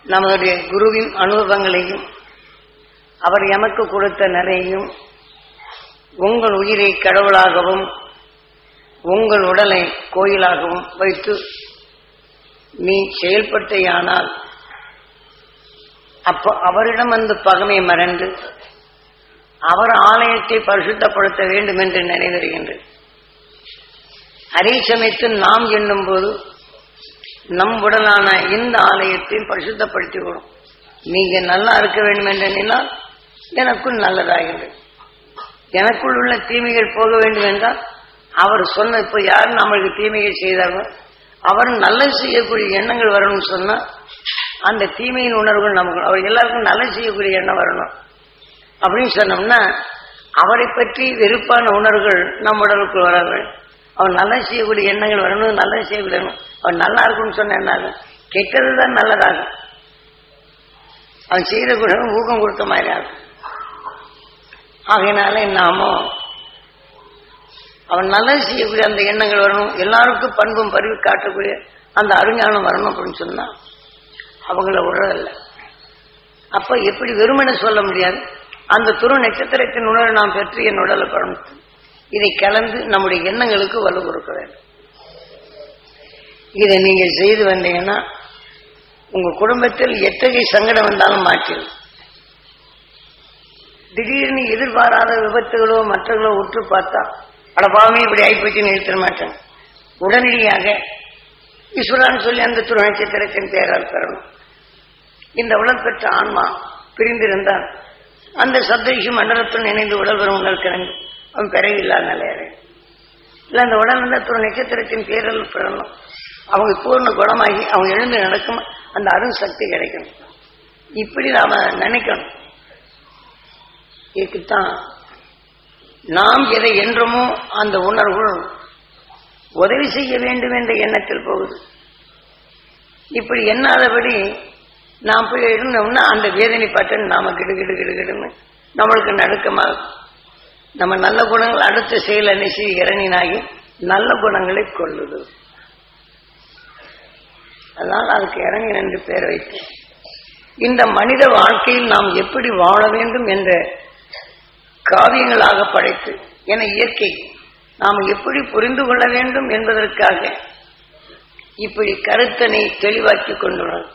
நம்முடைய குருவின் அனுபவங்களையும் அவர் எமக்கு கொடுத்த நிறையையும் உங்கள் உயிரை கடவுளாகவும் உங்கள் உடலை கோயிலாகவும் வைத்து நீ செயல்பட்டேயானால் அப்போ அவரிடம் வந்து பகமை மறந்து அவர் ஆலயத்தை பரிசுத்தப்படுத்த வேண்டும் என்று நினைவருகின்றது அதே சமயத்தில் நாம் எண்ணும் போது நம் உடலான இந்த ஆலயத்தையும் பரிசுத்தப்படுத்தி விடும் நீங்க நல்லா இருக்க வேண்டும் என்று எண்ணினால் எனக்குள் நல்லதாகின்றது எனக்குள் உள்ள தீமைகள் போக வேண்டும் என்றால் அவர் சொன்ன இப்ப யார் நம்மளுக்கு தீமைகள் செய்தார்கள் அவர் நல்லது செய்யக்கூடிய எண்ணங்கள் வரணும்னு சொன்னா அந்த தீமையின் உணர்வுகள் நமக்கு அவர் எல்லாருக்கும் நல்லது செய்யக்கூடிய எண்ணம் வரணும் அப்படின்னு சொன்னோம்னா அவரை பற்றி வெறுப்பான உணர்வுகள் நம் உடலுக்குள் வராது அவர் நல்லது செய்யக்கூடிய எண்ணங்கள் வரணும் நல்லது செய்யக்கூடணும் அவர் நல்லா இருக்கும்னு சொன்ன என்ன ஆகும் கெட்டது தான் நல்லதாகும் அவன் செய்த கூட ஊக்கம் கொடுத்த மாதிரி ஆகும் ஆகையினால நாமும் அவன் நல்லது செய்யக்கூடிய அந்த எண்ணங்கள் வரணும் எல்லாருக்கும் பண்பும் பரிவு காட்டக்கூடிய அந்த அருஞானம் வரணும் அப்படின்னு சொன்னா அவங்கள விடுறதில்ல அப்ப எப்படி வெறுமனை சொல்ல முடியாது அந்த துரு நட்சத்திரத்தின் உணர்வை நாம் பெற்று என் உடலை படம் இதை கலந்து நம்முடைய எண்ணங்களுக்கு வலு கொடுக்க வேண்டும் இதை நீங்க செய்து வந்தீங்கன்னா உங்க குடும்பத்தில் எத்தகைய சங்கடம் வந்தாலும் மாற்றிடும் திடீர்னு எதிர்பாராத விபத்துகளோ மற்றங்களோ உற்று பார்த்தா அடபாமே இப்படி ஆகிப்போச்சுன்னு நிறுத்த மாட்டேன் உடனடியாக ஈஸ்வரான்னு சொல்லி அந்த துரு நட்சத்திரத்தின் பெயரால் பெறணும் இந்த உடல் பெற்ற ஆன்மா பிரிந்திருந்தால் அந்த சப்தரிஷி மண்டலத்துடன் இணைந்து உடல் வரும் உடல் கிடங்கு அவன் பிறவில்லாத நிலையறை இல்லை அந்த உடல் இருந்த துரு நட்சத்திரத்தின் பேரல் பெறணும் அவங்க பூர்ண குணமாகி அவங்க எழுந்து நடக்கும் அந்த அருண் சக்தி கிடைக்கணும் இப்படி நாம நினைக்கணும் இதுக்குத்தான் நாம் எதை என்றுமோ அந்த உணர்வு உதவி செய்ய வேண்டும் என்ற எண்ணத்தில் போகுது இப்படி எண்ணாதபடி நாம் போய் இருந்தோம்னா அந்த வேதனை பார்த்து நாம கிடு கிடு கிடு கிடுன்னு நம்மளுக்கு நடுக்கமாக நம்ம நல்ல குணங்கள் அடுத்த செயல் அனுசி இறங்கினாகி நல்ல குணங்களை கொள்ளுது அதனால் அதுக்கு இறங்கி என்று பேர் வைத்து இந்த மனித வாழ்க்கையில் நாம் எப்படி வாழ வேண்டும் என்ற காவியங்களாக படைத்து என இயற்கை நாம் எப்படி புரிந்து கொள்ள வேண்டும் என்பதற்காக இப்படி கருத்தனை தெளிவாக்கி கொண்டுள்ளது